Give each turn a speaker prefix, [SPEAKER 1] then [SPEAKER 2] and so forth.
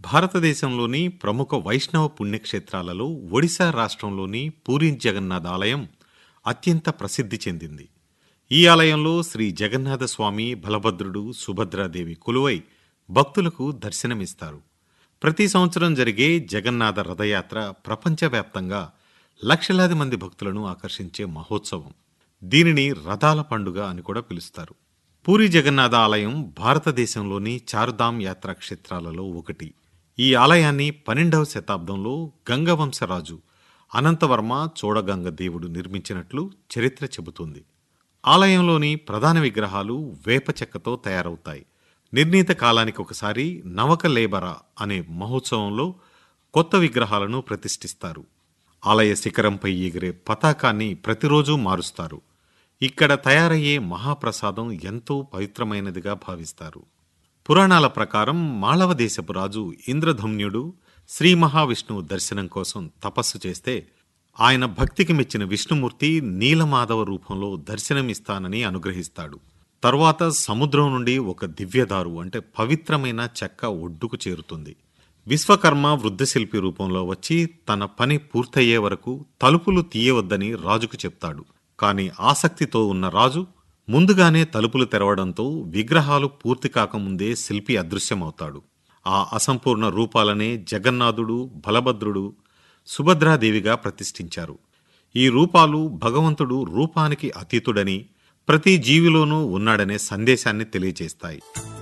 [SPEAKER 1] భారతదేశంలోని ప్రముఖ వైష్ణవ పుణ్యక్షేత్రాలలో ఒడిశా రాష్ట్రంలోని పూరి జగన్నాథ్ ఆలయం అత్యంత ప్రసిద్ధి చెందింది ఈ ఆలయంలో శ్రీ జగన్నాథ స్వామి బలభద్రుడు సుభద్రాదేవి కొలువై భక్తులకు దర్శనమిస్తారు ప్రతి సంవత్సరం జరిగే జగన్నాథ రథయాత్ర ప్రపంచవ్యాప్తంగా లక్షలాది మంది భక్తులను ఆకర్షించే మహోత్సవం దీనిని రథాల పండుగ అని కూడా పిలుస్తారు పూరి జగన్నాథ ఆలయం భారతదేశంలోని చార్ధామ్ యాత్రా క్షేత్రాలలో ఒకటి ఈ ఆలయాన్ని పన్నెండవ శతాబ్దంలో గంగవంశరాజు అనంతవర్మ చోడగంగ దేవుడు నిర్మించినట్లు చరిత్ర చెబుతుంది ఆలయంలోని ప్రధాన విగ్రహాలు వేప చెక్కతో తయారవుతాయి నిర్ణీత కాలానికి ఒకసారి నవక లేబర అనే మహోత్సవంలో కొత్త విగ్రహాలను ప్రతిష్ఠిస్తారు ఆలయ శిఖరంపై ఎగిరే పతాకాన్ని ప్రతిరోజు మారుస్తారు ఇక్కడ తయారయ్యే మహాప్రసాదం ఎంతో పవిత్రమైనదిగా భావిస్తారు పురాణాల ప్రకారం మాళవ దేశపు రాజు ఇంద్రధమ్యుడు శ్రీ మహావిష్ణువు దర్శనం కోసం తపస్సు చేస్తే ఆయన భక్తికి మెచ్చిన విష్ణుమూర్తి నీలమాధవ రూపంలో దర్శనమిస్తానని అనుగ్రహిస్తాడు తరువాత సముద్రం నుండి ఒక దివ్యదారు అంటే పవిత్రమైన చెక్క ఒడ్డుకు చేరుతుంది విశ్వకర్మ వృద్ధశిల్పి రూపంలో వచ్చి తన పని పూర్తయ్యే వరకు తలుపులు తీయవద్దని రాజుకు చెప్తాడు కాని ఆసక్తితో ఉన్న రాజు ముందుగానే తలుపులు తెరవడంతో విగ్రహాలు పూర్తి కాకముందే శిల్పి అదృశ్యమవుతాడు ఆ అసంపూర్ణ రూపాలనే జగన్నాథుడు బలభద్రుడు సుభద్రాదేవిగా ప్రతిష్ఠించారు ఈ రూపాలు భగవంతుడు రూపానికి అతీతుడని ప్రతి జీవిలోనూ ఉన్నాడనే సందేశాన్ని తెలియజేస్తాయి